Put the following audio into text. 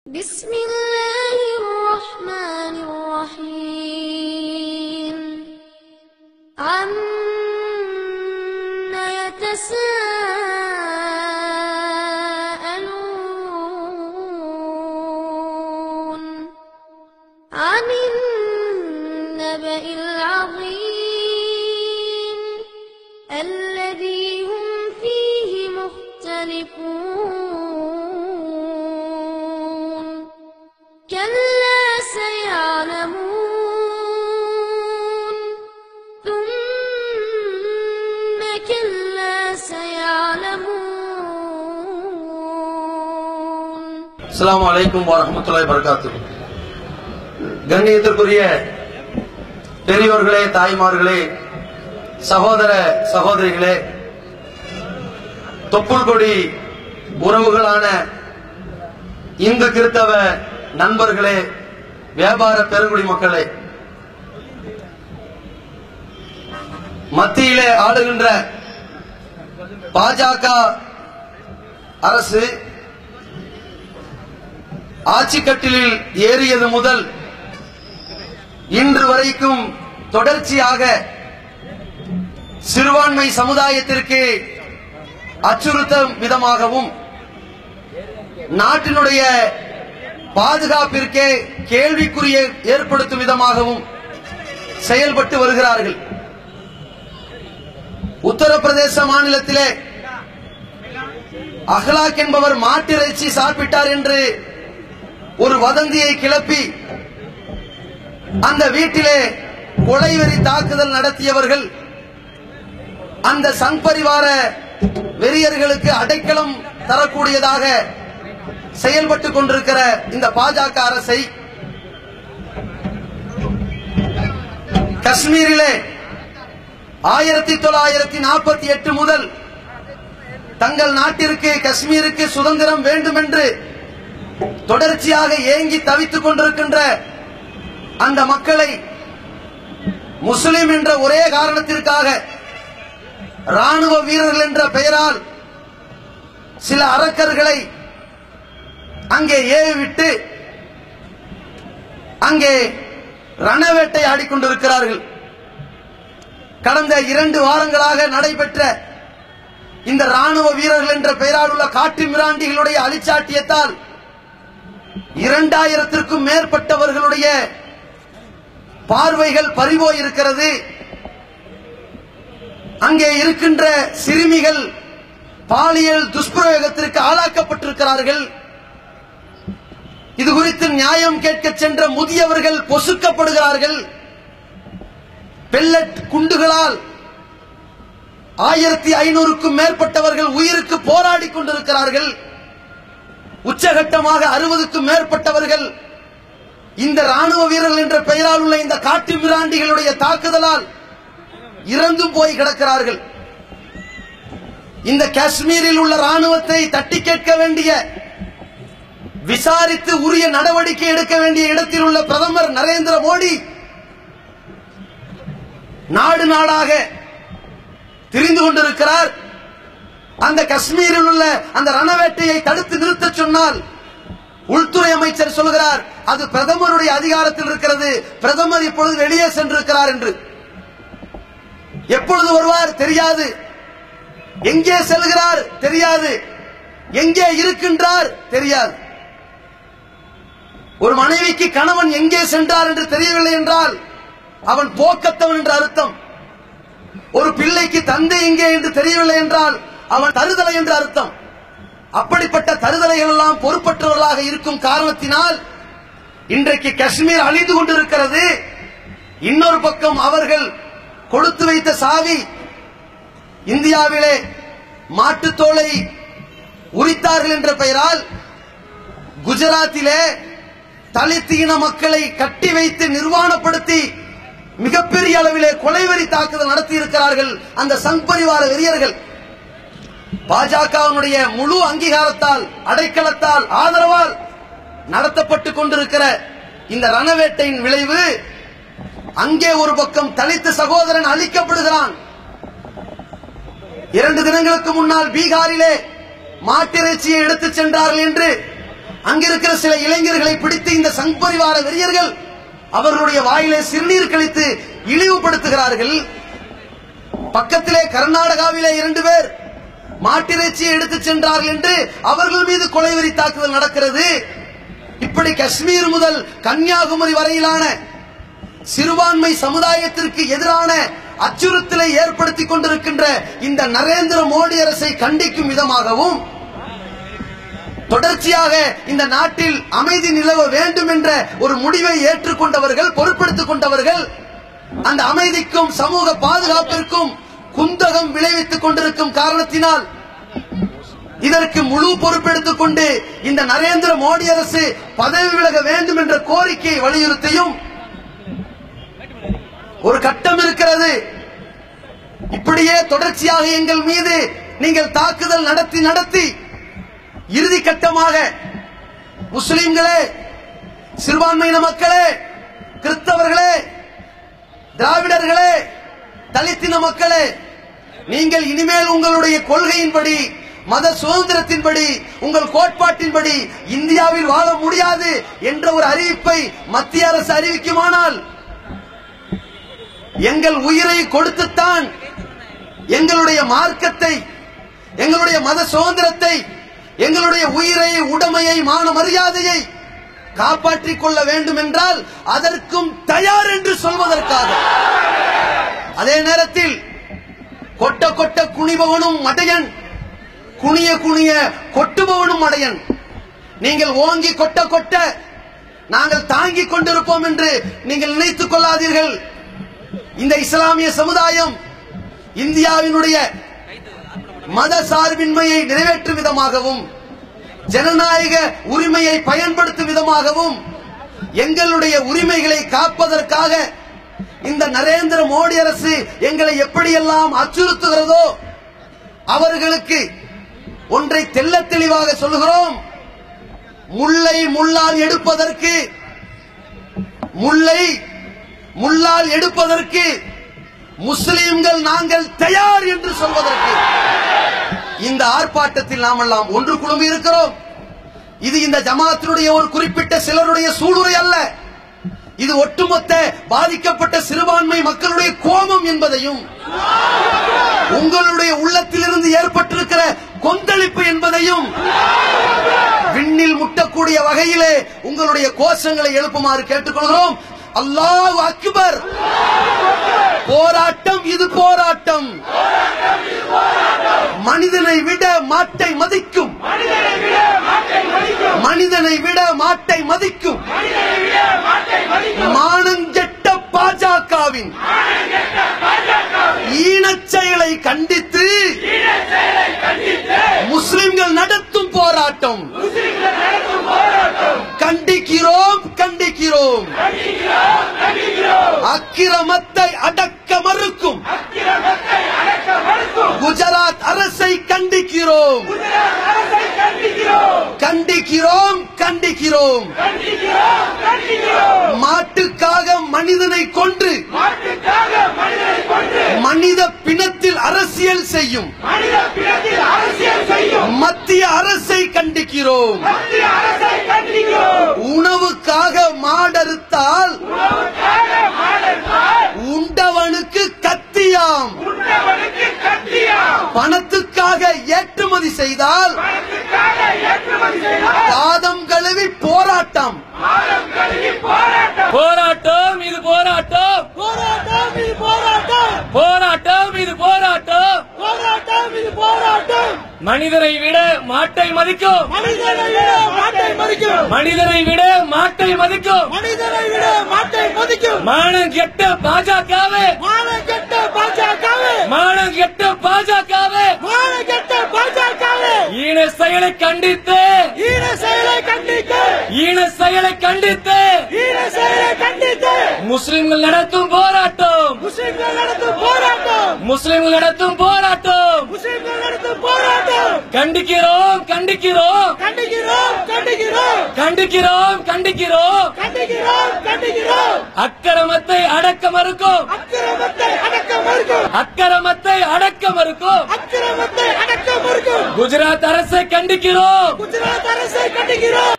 بسم الله الرحمن الرحيم عم يتساءلون عن النبأ العظيم الذي هم فيه مختلفون كلا سيعلمون ثم كلا سيعلمون அஸ்ஸலாமு அலைக்கும் வரஹ்மத்துல்லாஹி வபரகாத்துஹு கண்ணியத்திற்குரிய பெரியோர்களே தாய்மார்களே சகோதர சகோதரிகளே தொப்புள் கொடி உறவுகளான இந்து கிறித்தவ நண்பர்களே வியாபார பெருங்குடி மக்களே மத்தியிலே ஆளுகின்ற பாஜக அரசு ஆட்சிக்கட்டிலில் ஏறியது முதல் இன்று வரைக்கும் தொடர்ச்சியாக சிறுபான்மை சமுதாயத்திற்கு அச்சுறுத்தும் விதமாகவும் நாட்டினுடைய பாதுகாப்பிற்கே கேள்விக்குரிய ஏற்படுத்தும் விதமாகவும் செயல்பட்டு வருகிறார்கள் உத்தரப்பிரதேச மாநிலத்திலே அஹ்லாக் என்பவர் மாட்டிறைச்சி சாப்பிட்டார் என்று ஒரு வதந்தியை கிளப்பி அந்த வீட்டிலே கொலைவெறி தாக்குதல் நடத்தியவர்கள் அந்த சங் பரிவார வெறியர்களுக்கு அடைக்கலம் தரக்கூடியதாக செயல்பட்டுக் கொண்டிருக்கிற இந்த பாஜக அரசை காஷ்மீரிலே ஆயிரத்தி தொள்ளாயிரத்தி நாற்பத்தி எட்டு முதல் தங்கள் நாட்டிற்கு காஷ்மீருக்கு சுதந்திரம் வேண்டும் என்று தொடர்ச்சியாக ஏங்கி தவித்துக் கொண்டிருக்கின்ற அந்த மக்களை முஸ்லிம் என்ற ஒரே காரணத்திற்காக ராணுவ வீரர்கள் என்ற பெயரால் சில அரக்கர்களை அங்கே ஏவிவிட்டு அங்கே ரணவேட்டை ஆடிக்கொண்டிருக்கிறார்கள் கடந்த இரண்டு வாரங்களாக நடைபெற்ற இந்த ராணுவ வீரர்கள் என்ற பெயரால் உள்ள காட்டு மிராண்டிகளுடைய அலிச்சாட்டியத்தால் இரண்டாயிரத்திற்கும் மேற்பட்டவர்களுடைய பார்வைகள் பறிபோய் இருக்கிறது அங்கே இருக்கின்ற சிறுமிகள் பாலியல் துஷ்பிரயோகத்திற்கு ஆளாக்கப்பட்டிருக்கிறார்கள் இது குறித்து நியாயம் கேட்க சென்ற முதியவர்கள் பொசுக்கப்படுகிறார்கள் பெல்லட் குண்டுகளால் ஆயிரத்தி ஐநூறுக்கும் மேற்பட்டவர்கள் உயிருக்கு போராடி கொண்டிருக்கிறார்கள் உச்சகட்டமாக அறுபதுக்கும் மேற்பட்டவர்கள் இந்த ராணுவ வீரர்கள் என்ற பெயரால் உள்ள இந்த காட்டு மிராண்டிகளுடைய தாக்குதலால் இறந்து போய் கிடக்கிறார்கள் இந்த காஷ்மீரில் உள்ள ராணுவத்தை தட்டி கேட்க வேண்டிய விசாரித்து உரிய நடவடிக்கை எடுக்க வேண்டிய இடத்தில் உள்ள பிரதமர் நரேந்திர மோடி நாடு நாடாக திரிந்து கொண்டிருக்கிறார் அந்த காஷ்மீரில் உள்ள அந்த ரணவேட்டையை தடுத்து நிறுத்த சொன்னால் உள்துறை அமைச்சர் சொல்கிறார் அது பிரதமருடைய அதிகாரத்தில் இருக்கிறது பிரதமர் இப்பொழுது வெளியே சென்றிருக்கிறார் என்று எப்பொழுது வருவார் தெரியாது எங்கே செல்கிறார் தெரியாது எங்கே இருக்கின்றார் தெரியாது ஒரு மனைவிக்கு கணவன் எங்கே சென்றார் என்று தெரியவில்லை என்றால் அவன் போக்கத்தவன் என்று அர்த்தம் ஒரு பிள்ளைக்கு தந்தை எங்கே என்று தெரியவில்லை என்றால் அவன் தருதலை என்று அர்த்தம் அப்படிப்பட்ட தருதலைகள் எல்லாம் பொறுப்பற்றவர்களாக இருக்கும் காரணத்தினால் இன்றைக்கு காஷ்மீர் அழிந்து கொண்டிருக்கிறது இன்னொரு பக்கம் அவர்கள் கொடுத்து வைத்த சாவி இந்தியாவிலே மாட்டுத்தோலை உரித்தார்கள் என்ற பெயரால் குஜராத்திலே தலித் இன மக்களை கட்டி வைத்து நிர்வாணப்படுத்தி மிகப்பெரிய அளவிலே கொலைவெறி தாக்குதல் நடத்தி இருக்கிறார்கள் அந்த சங் பரிவார வெறியர்கள் பாஜகவினுடைய முழு அங்கீகாரத்தால் அடைக்கலத்தால் ஆதரவால் நடத்தப்பட்டு கொண்டிருக்கிற இந்த ரணவேட்டையின் விளைவு அங்கே ஒரு பக்கம் தலித்து சகோதரன் அழிக்கப்படுகிறான் இரண்டு தினங்களுக்கு முன்னால் பீகாரிலே மாட்டிறைச்சியை எடுத்துச் சென்றார்கள் என்று அங்கிருக்கிற சில இளைஞர்களை பிடித்து இந்த சங் பரிவார வெறியர்கள் அவர்களுடைய வாயிலே சிறுநீர் கழித்து இழிவுபடுத்துகிறார்கள் பக்கத்திலே கர்நாடகாவிலே இரண்டு பேர் மாட்டிறைச்சியை எடுத்து சென்றார்கள் என்று அவர்கள் மீது கொலைவெறி தாக்குதல் நடக்கிறது இப்படி காஷ்மீர் முதல் கன்னியாகுமரி வரையிலான சிறுபான்மை சமுதாயத்திற்கு எதிரான அச்சுறுத்தலை ஏற்படுத்திக் கொண்டிருக்கின்ற இந்த நரேந்திர மோடி அரசை கண்டிக்கும் விதமாகவும் தொடர்ச்சியாக இந்த நாட்டில் அமைதி நிலவ வேண்டும் என்ற ஒரு முடிவை ஏற்றுக்கொண்டவர்கள் பொறுப்பெடுத்துக் கொண்டவர்கள் அந்த அமைதிக்கும் சமூக பாதுகாப்பிற்கும் குந்தகம் விளைவித்துக் கொண்டிருக்கும் காரணத்தினால் இதற்கு முழு பொறுப்பெடுத்துக் கொண்டு இந்த நரேந்திர மோடி அரசு பதவி விலக வேண்டும் என்ற கோரிக்கையை வலியுறுத்தியும் ஒரு கட்டம் இருக்கிறது இப்படியே தொடர்ச்சியாக எங்கள் மீது நீங்கள் தாக்குதல் நடத்தி நடத்தி இறுதி கட்டமாக முஸ்லிம்களே சிறுபான்மையின மக்களே கிறிஸ்தவர்களே திராவிடர்களே தலித்தின மக்களே நீங்கள் இனிமேல் உங்களுடைய கொள்கையின்படி மத சுதந்திரத்தின்படி உங்கள் கோட்பாட்டின்படி இந்தியாவில் வாழ முடியாது என்ற ஒரு அறிவிப்பை மத்திய அரசு அறிவிக்குமானால் எங்கள் உயிரை கொடுத்துத்தான் எங்களுடைய மார்க்கத்தை எங்களுடைய மத சுதந்திரத்தை எங்களுடைய உயிரை உடமையை மான மரியாதையை காப்பாற்றிக் கொள்ள வேண்டும் என்றால் அதற்கும் தயார் என்று சொல்வதற்காக அதே நேரத்தில் கொட்ட கொட்ட குனிபவனும் மடையன் குனிய குனிய கொட்டுபவனும் மடையன் நீங்கள் ஓங்கி கொட்ட கொட்ட நாங்கள் தாங்கிக் கொண்டிருப்போம் என்று நீங்கள் நினைத்துக் கொள்ளாதீர்கள் இந்த இஸ்லாமிய சமுதாயம் இந்தியாவினுடைய மத சார்பின்மையை நிறைவேற்றும் விதமாகவும் ஜனநாயக உரிமையை பயன்படுத்தும் விதமாகவும் எங்களுடைய உரிமைகளை காப்பதற்காக இந்த நரேந்திர மோடி அரசு எங்களை எப்படியெல்லாம் அச்சுறுத்துகிறதோ அவர்களுக்கு ஒன்றை தெள்ளத் தெளிவாக சொல்லுகிறோம் முல்லை முள்ளால் எடுப்பதற்கு முல்லை முள்ளால் எடுப்பதற்கு முஸ்லிம்கள் நாங்கள் தயார் என்று சொல்வதற்கு இந்த ஆர்ப்பாட்டத்தில் நாம் எல்லாம் ஒன்று குழுமி இருக்கிறோம் இது இந்த ஜமாத்தினுடைய ஒரு குறிப்பிட்ட சிலருடைய சூளுரை அல்ல இது ஒட்டுமொத்த பாதிக்கப்பட்ட சிறுபான்மை மக்களுடைய கோபம் என்பதையும் உங்களுடைய உள்ளத்திலிருந்து ஏற்பட்டிருக்கிற கொந்தளிப்பு என்பதையும் விண்ணில் முட்டக்கூடிய வகையிலே உங்களுடைய கோஷங்களை எழுப்புமாறு கேட்டுக்கொள்கிறோம் அல்லாஹ் அக்பர் போராட்டம் இது போராட்டம் மனிதனை விட மாட்டை மதிக்கும் மனிதனை விட மாட்டை மதிக்கும் மானஞ்செட்ட பாஜகவின் ஈனச் செயலை கண்டித்து முஸ்லிம்கள் நடத்தும் போராட்டம் கண்டிக்கிறோம் கண்டிக்கிறோம் அக்கிரமத்தை அடக்க மறுக்கும் குஜராத் அரசை கண்டிக்கிறோம் கண்டிக்கிறோம் கண்டிக்கிறோம் மாட்டுக்காக மனிதனை கொன்று மனித பிணத்தில் அரசியல் செய்யும் மத்திய அரசை கண்டிக்கிறோம் உணவுக்காக மாடறுத்தால் உண்டவனுக்கு கத்தியாம் பணத்துக்காக ஏற்றுமதி செய்தால் பாதம் கழுவி போராட்டம் போராட்டம் இது போராட்டம் போராட்டம் இது போராட்டம் போராட்டம் இது போராட்டம் போராட்டம் இது போராட்டம் மனிதரை விட மாட்டை மதிக்கும் மனிதனை விட மாட்டை மதிக்கும் மனிதரை விட மாட்டை மதிக்கும் மனிதனை விட மாட்டை மதிக்கும் மானம் கெட்ட பாஜகவே மானம் கெட்ட பாஜகவே மானம் கெட்ட பாஜகவே மானம் கெட்ட பாஜகவே ஈன செயலை கண்டித்து ஈன செயலை கண்டித்து ஈன செயலை கண்டித்து ஈன செயலை கண்டித்து முஸ்லிம்கள் நடத்தும் போராட்டம் முஸ்லிம்கள் நடத்தும் போராட்டம் முஸ்லிம்கள் நடத்தும் போராட்டம் முஸ்லிம்கள் நடத்தும் போராட்டம் கண்டிக்கிறோம் கண்டிக்கிறோம் கண்டிக்கிறோம் கண்டிக்கிறோம் கண்டிக்கிறோம் கண்டிக்கிறோம் கண்டிக்கிறோம் கண்டிக்கிறோம் அக்கிரமத்தை அடக்க மறுக்கும் அக்கிரமத்தை அடக்க மறுக்கும் அக்கிரமத்தை அடக்க மறுக்கும் அக்கிரமத்தை அடக்க மறுக்கும் குஜராத் அரசை கண்டிக்கிறோம் குஜராத் அரசை கண்டிக்கிறோம்